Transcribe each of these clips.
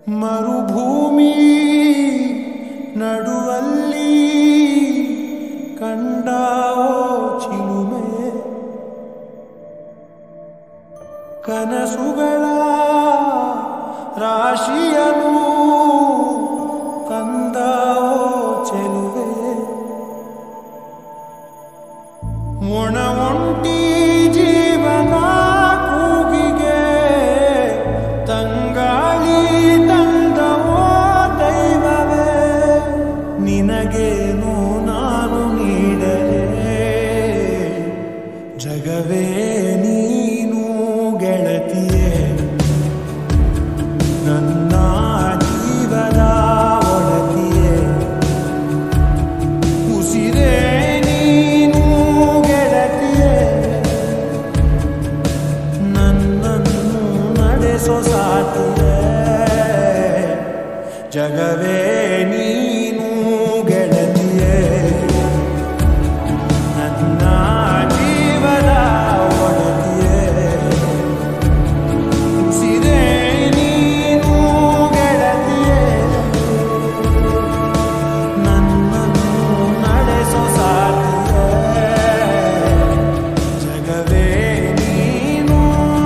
ಮರುಭೂಮಿ ನಡುವಲ್ಲಿ ಕಂಡಾವೋ ಚಿಲುಮೆ ಕನಸುಗಳ ರಾಶಿಯನು ತಂದಾವೋ ಚೆಲುವೆ ಒಣ ಒಂಟಿ ಜೀವನ ಕೂಗಿಗೆ ತಂಗಾಳಿ ತಂದವೋ ದೈವವೇ ನಿನಗೇನು ನಾನು ನೀಡಲೇ ಜಗವೇ ನೀನು ಗೆಳತಿಯೇ ನನ್ನ ಜೀವದ ಒಳತಿಯೇ ಉಸಿರೇ ನೀನು ಗೆಳತಿಯೇ ನನ್ನನ್ನು ನಡೆಸೋ ಸಾತಿಯೇ ಜಗವೇ ನೀನು ಗೆಳತಿಯೇ ನನ್ನ ಜೀವದ ಒಡತಿಯೇ ಉಸಿರೇ ನೀನು ಗೆಳತಿಯೇ ನನ್ನನ್ನು ನಡೆಸೋ ಸಾತಿಯೇ ಜಗವೇ ನೀನು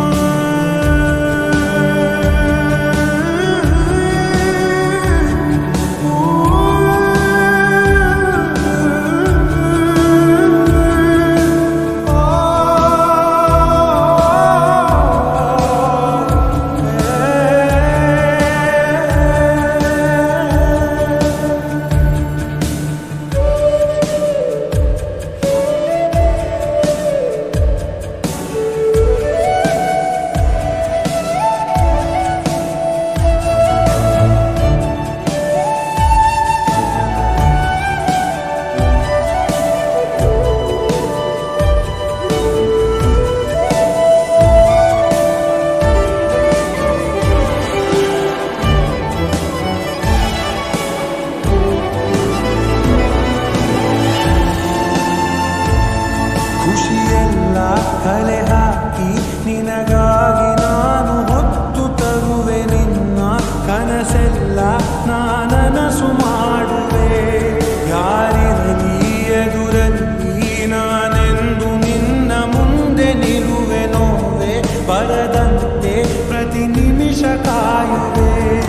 ಖುಷಿಯೆಲ್ಲ ಕಲೆ ಹಾಕಿ ನಿನಗಾಗಿ ನಾನು ಹೊತ್ತು ತರುವೆ ನಿನ್ನ ಕನಸೆಲ್ಲ ನಾನನಸು ಮಾಡುವೆ ಯಾರಿರಲಿ ಎದುರಲ್ಲಿ ನಾನೆಂದು ನಿನ್ನ ಮುಂದೆ ನಿಲ್ಲುವೆ ನೋವೆ ಬರದಂತೆ ಪ್ರತಿ ನಿಮಿಷ ಕಾಯುವೆ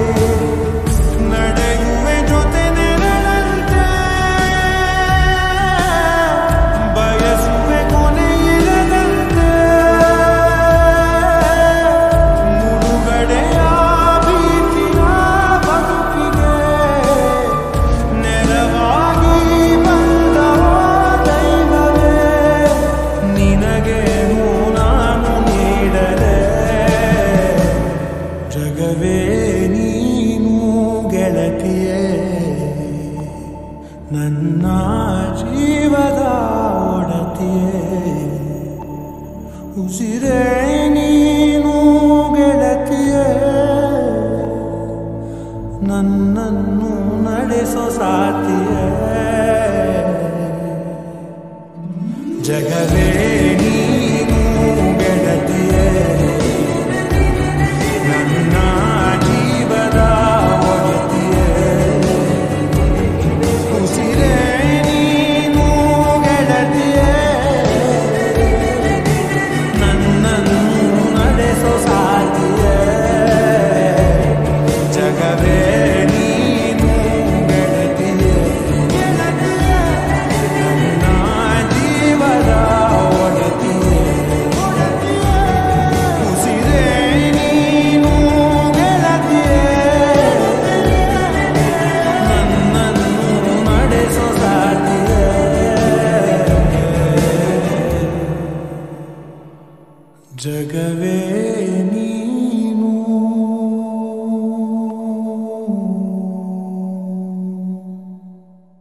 ನಡೆಯುವೆ ಜೊತೆ ನೆರಳಂತೆ ಬಯಸುವೆ ಕೊನೆಯಿಲ್ಲದಂತೆ ಮುಳುಗಡೆಯ ಭೀತಿಯ ಬದುಕಿಗೆ ನೆರವಾಗಿ ಬಂದವೋ ದೈವವೇ ನಿನಗೇನು ನಾನು ನೀಡಲೇ ಜಗವೇ ನೀನು ಗೆಳತಿಯೇ ನನ್ನ ಜೀವದ ಒಡತಿಯೇ ಉಸಿರೇ ನೀನು ಗೆಳತಿಯೇ ನನ್ನನ್ನು ನಡೆಸೋ ಸಾತಿಯೇ ಜಗವೇ ನೀನು ಗೆಳತಿಯೇ ನನ್ನ ಜೀವದ ಒಡತಿಯೇ ಉಸಿರೇ ನೀನು ಗೆಳತಿಯೇ ನನ್ನನ್ನು ನಡೆಸೋ ಸಾತಿಯೇ ಜಗವೇ ನೀನು ಗೆಳತಿಯೇ ನನ್ನ ಜೀವದ ಒಡತಿಯೇ ಉಸಿರೇ ನೀನು ಗೆಳತಿಯೇ ನನ್ನನ್ನು ನಡೆಸೋ ಸಾತಿಯೇ ಜಗವೇ ನೀ